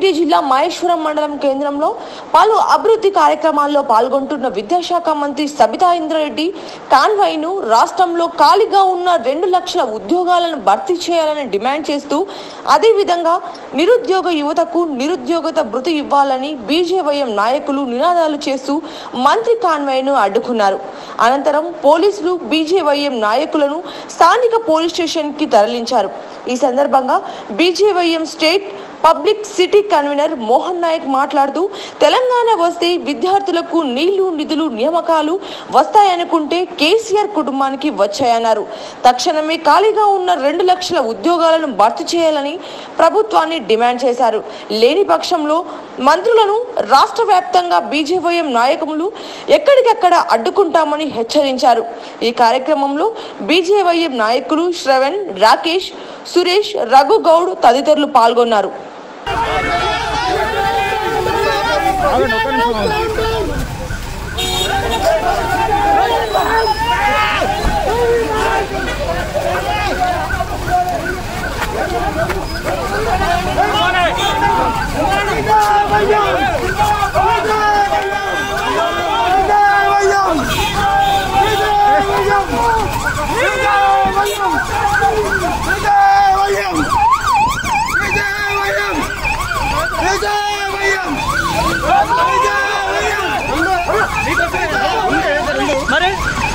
రంగారెడ్డి జిల్లా మహేశ్వరం మండలం కేంద్రంలో పలు అభివృద్ధి కార్యక్రమాల్లో పాల్గొంటున్న విద్యాశాఖ మంత్రి సబితా ఇంద్రారెడ్డి కాన్వాయ్ ను రాష్ట్రంలో ఖాళీగా ఉన్న రెండు లక్షల ఉద్యోగాలను భర్తీ చేయాలని డిమాండ్ చేస్తూ అదేవిధంగా నిరుద్యోగ యువతకు నిరుద్యోగత భృతి ఇవ్వాలని బీజేవైఎం నాయకులు నినాదాలు చేస్తూ మంత్రి కాన్వాయ్ ను అడ్డుకున్నారు అనంతరం పోలీసులు బీజేవైఎం నాయకులను స్థానిక పోలీస్ స్టేషన్ కి తరలించారు ఈ సందర్భంగా BJYM state public city convener Mohan Nayak మాట్లాడుతూ తెలంగాణ వస్తే విద్యార్థులకు నీళ్లు నిధులు నియామకాలు వస్తాయనుకుంటే కేసీఆర్ కుటుంబానికి వచ్చాయన్నారు తక్షణమే ఖాళీగా ఉన్న రెండు లక్షల ఉద్యోగాలను భర్తీ చేయాలని ప్రభుత్వాన్ని డిమాండ్ చేశారు లేని పక్షంలో మంత్రులను రాష్ట్ర వ్యాప్తంగా బీజేవైఎం నాయకులు ఎక్కడికెక్కడ అడ్డుకుంటామని హెచ్చరించారు ఈ కార్యక్రమంలో బీజేవైఎం నాయకులు శ్రవణ్ రాకేష్ సురేష్ రఘు గౌడ్ తదితరులు పాల్గొన్నారు మరి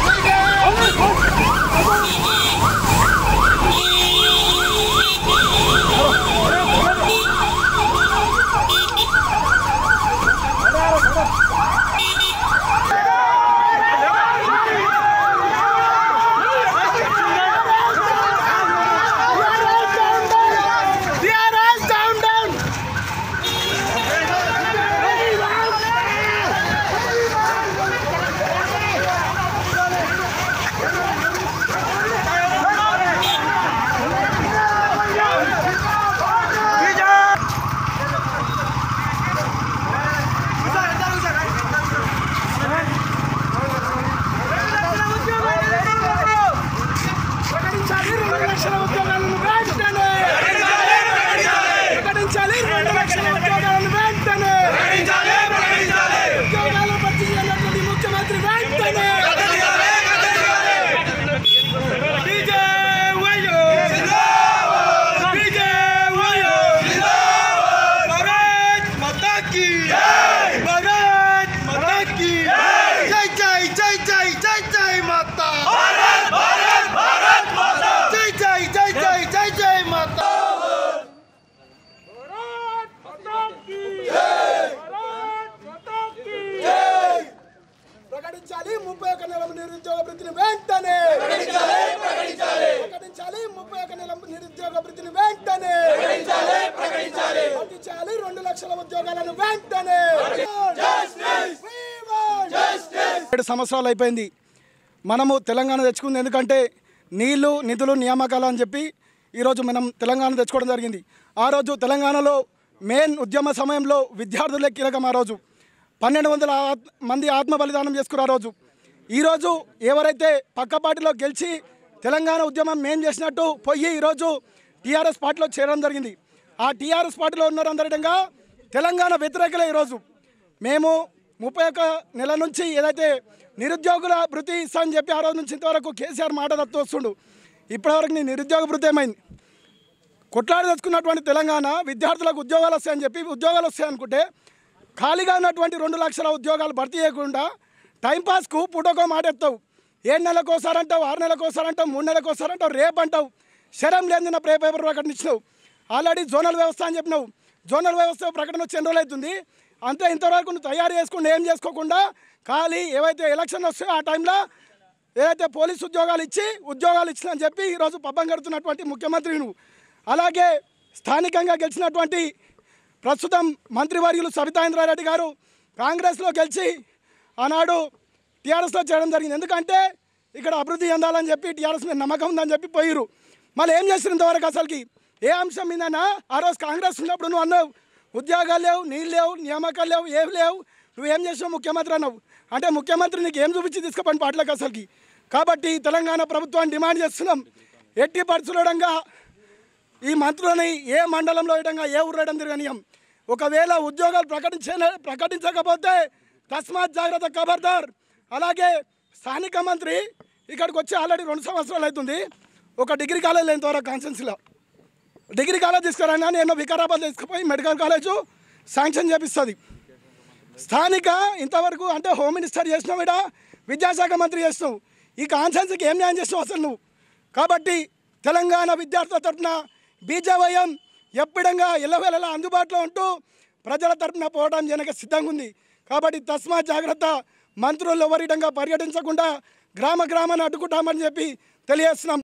ప్రకటించాలి రెండు లక్షల ఉద్యోగాలను వెంటనే ప్రకటించాలి రెండు లక్షల ఉద్యోగాలను వెంటనే ఉద్యోగాలు భర్తీ చేయాలన్నటువంటి ముఖ్యమంత్రి వెంటనే విజయవాయు! విజయవాయు! భారత్ మాతా కీ! భారత్ మాతా కీ! జై జై జై జై జై జై మాతా జై జై జై జై జై జై మాతా ప్రకటించాలి ముప్పై ఒక నెల నిరుద్యోగ వృత్తిని వెంటనే ప్రకటించాలి ముప్పై ఒక నెల నిరుద్యోగ వృత్తిని వెంటనే ప్రకటించాలి రెండు లక్షల ఉద్యోగాలను వెంటనే ఏడు సంవత్సరాలు అయిపోయింది మనము తెలంగాణ తెచ్చుకుంది ఎందుకంటే నీళ్లు నిధులు నియామకాలు అని చెప్పి ఈరోజు మనం తెలంగాణ తెచ్చుకోవడం జరిగింది ఆ రోజు తెలంగాణలో మెయిన్ ఉద్యమ సమయంలో విద్యార్థులే కీలకం ఆ రోజు పన్నెండు వందల ఆత్- మంది ఆత్మ బలిదానం చేసుకున్నారు ఆ రోజు ఈరోజు ఎవరైతే పక్క పార్టీలో గెలిచి తెలంగాణ ఉద్యమం మేం చేసినట్టు పోయి ఈరోజు టీఆర్ఎస్ పార్టీలో చేరడం జరిగింది ఆ టీఆర్ఎస్ పార్టీలో ఉన్నారందరికంగా తెలంగాణ వ్యతిరేకలే ఈరోజు మేము ముప్పై ఒక్క నెల నుంచి ఏదైతే నిరుద్యోగుల భృతి ఇస్తా అని చెప్పి ఆ రోజు నుంచి ఇంతవరకు కేసీఆర్ మాట తత్తు వస్తుండు ఇప్పటివరకు నీ నిరుద్యోగ భృతి ఏమైంది కొట్లాడి తెచ్చుకున్నటువంటి తెలంగాణ విద్యార్థులకు ఉద్యోగాలు వస్తాయని చెప్పి ఉద్యోగాలు వస్తాయనుకుంటే ఖాళీగా ఉన్నటువంటి రెండు లక్షల ఉద్యోగాలు భర్తీ చేయకుండా టైంపాస్కు పుటోకో మాట ఎత్తావు ఏడు నెలలకు ఒకసారంటావు ఆరు నెలలకు ఒకసారంటావు మూడు నెలలకు ఒకసారంటావు రేపు అంటావు శరం లేని ప్రే పేపర్ ప్రకటించినావు ఆల్రెడీ జోనల్ వ్యవస్థ అని చెప్పినావు జోనల్ వ్యవస్థ ప్రకటన వచ్చి ఎన్ని రోజులు అవుతుంది అంతే ఇంతవరకు నువ్వు తయారు చేసుకుంటూ ఏం చేసుకోకుండా ఖాళీ ఏవైతే ఎలక్షన్ వస్తాయో ఆ టైంలో ఏదైతే పోలీసు ఉద్యోగాలు ఇచ్చి ఉద్యోగాలు ఇచ్చిందని చెప్పి ఈరోజు పబ్బం గడుతున్నటువంటి ముఖ్యమంత్రి నువ్వు అలాగే స్థానికంగా గెలిచినటువంటి ప్రస్తుతం మంత్రివర్యులు సబితా ఇంద్రారెడ్డి గారు కాంగ్రెస్లో గెలిచి ఆనాడు టీఆర్ఎస్లో చేయడం జరిగింది ఎందుకంటే ఇక్కడ అభివృద్ధి చెందాలని చెప్పి టీఆర్ఎస్ మీద నమ్మకం ఉందని చెప్పి పోయిరు మళ్ళీ ఏం చేస్తారు ఇంతవరకు అసలుకి ఏ అంశం మీదనా ఆ రోజు కాంగ్రెస్ ఉన్నప్పుడు నువ్వు అన్నావు ఉద్యోగాలు లేవు నీళ్ళు లేవు నియామకాలు లేవు ఏవి లేవు నువ్వు ఏం చేసావు ముఖ్యమంత్రి అన్నావు అంటే ముఖ్యమంత్రి నీకు ఏం చూపించి తీసుకుపోయిన పాటలకు అసలుకి కాబట్టి తెలంగాణ ప్రభుత్వాన్ని డిమాండ్ చేస్తున్నాం ఎట్టి పరిస్థితులంగా ఈ మంత్రులని ఏ మండలంలో ఇటంగా ఏ ఊరు వేయడం తిరగనియం ఒకవేళ ఉద్యోగాలు ప్రకటించే ప్రకటించకపోతే తస్మాత్ జాగ్రత్త ఖబర్దార్ అలాగే స్థానిక మంత్రి ఇక్కడికి వచ్చి ఆల్రెడీ రెండు సంవత్సరాలు అవుతుంది ఒక డిగ్రీ కాలేజ్ లేని ద్వారా కాన్సెన్స్లో డిగ్రీ కాలేజ్ తీసుకురానా నేను వికారాబాద్ తీసుకుపోయి మెడికల్ కాలేజు శాంక్షన్ చేపిస్తుంది స్థానిక ఇంతవరకు అంటే హోమ్ మినిస్టర్ చేసినావు ఇడా విద్యాశాఖ మంత్రి చేసినావు ఈ కాన్సెన్స్కి ఏం న్యాయం చేసినావు అసలు నువ్వు కాబట్టి తెలంగాణ విద్యార్థుల తరఫున బీజేవైఎం ఎప్పుడంగా ఎల్లవేళలా అందుబాటులో ఉంటూ ప్రజల తరఫున పోవడం జనక సిద్ధంగా ఉంది కాబట్టి తస్మా జాగ్రత్త మంత్రులు ఎవరిడంగా పర్యటించకుండా గ్రామ గ్రామాన్ని అడ్డుకుంటామని చెప్పి తెలియజేస్తున్నాం